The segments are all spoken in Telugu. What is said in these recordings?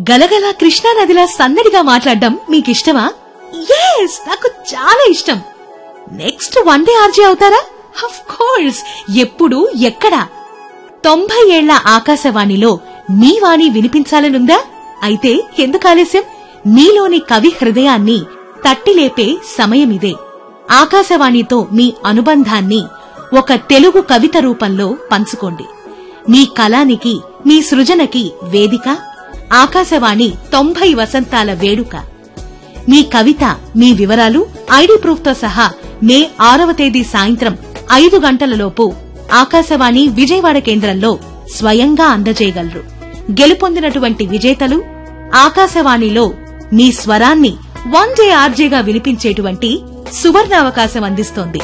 గలగల కృష్ణానదిలా సన్నడిగా మాట్లాడడం మీకిష్టమా ఎస్ నాకు చాలా ఇష్టం నెక్స్ట్ వన్ డే ఆర్జే అవుతారా అఫ్ కోర్స్ ఎప్పుడు ఎక్కడ తొంభై ఏళ్ల ఆకాశవాణిలో మీ వాణి వినిపించాలనుందా అయితే ఎందుకు ఆలస్యం మీలోని కవి హృదయాన్ని తట్టిలేపే సమయమిదే ఆకాశవాణితో మీ అనుబంధాన్ని ఒక తెలుగు కవిత రూపంలో పంచుకోండి మీ కళానికి మీ సృజనకి వేదిక ఆకాశవాణి తొంభై వసంతాల వేడుక మీ కవిత మీ వివరాలు ఐడి ప్రూఫ్తో సహా మే ఆరవ తేదీ సాయంత్రం ఐదు గంటలలోపు ఆకాశవాణి విజయవాడ కేంద్రంలో స్వయంగా అందజేయగలరు గెలుపొందినటువంటి విజేతలు ఆకాశవాణిలో మీ స్వరాన్ని వన్ డే ఆర్జేగా వినిపించేటువంటి సువర్ణావకాశం అందిస్తోంది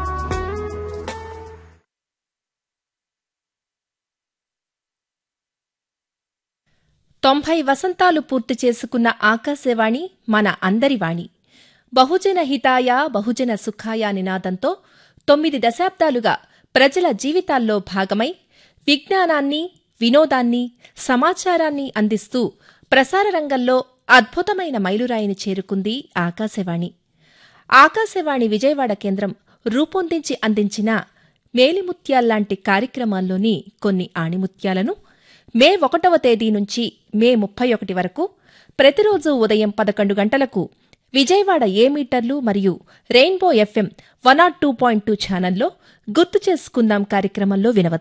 తొంభై వసంతాలు పూర్తి చేసుకున్న ఆకాశవాణి మన అందరి వాణి బహుజన హితాయ బహుజన సుఖాయ నినాదంతో తొమ్మిది దశాబ్దాలుగా ప్రజల జీవితాల్లో భాగమై విజ్ఞానాన్ని వినోదాన్ని సమాచారాన్ని అందిస్తూ ప్రసార రంగంలో అద్భుతమైన మైలురాయిని చేరుకుంది ఆకాశవాణి ఆకాశవాణి విజయవాడ కేంద్రం రూపొందించి అందించిన మేలిముత్యాల్లాంటి కార్యక్రమాల్లోని కొన్ని ఆణిముత్యాలను మే ఒకటవ తేదీ నుంచి మే ముప్పై ఒకటి వరకు ప్రతిరోజు ఉదయం పదకొండు గంటలకు విజయవాడ ఏ మీటర్లు మరియు rainbow FM one naught two point two ఛానల్లో గుర్తు చేసుకుందాం కార్యక్రమంలో వినవచ్చు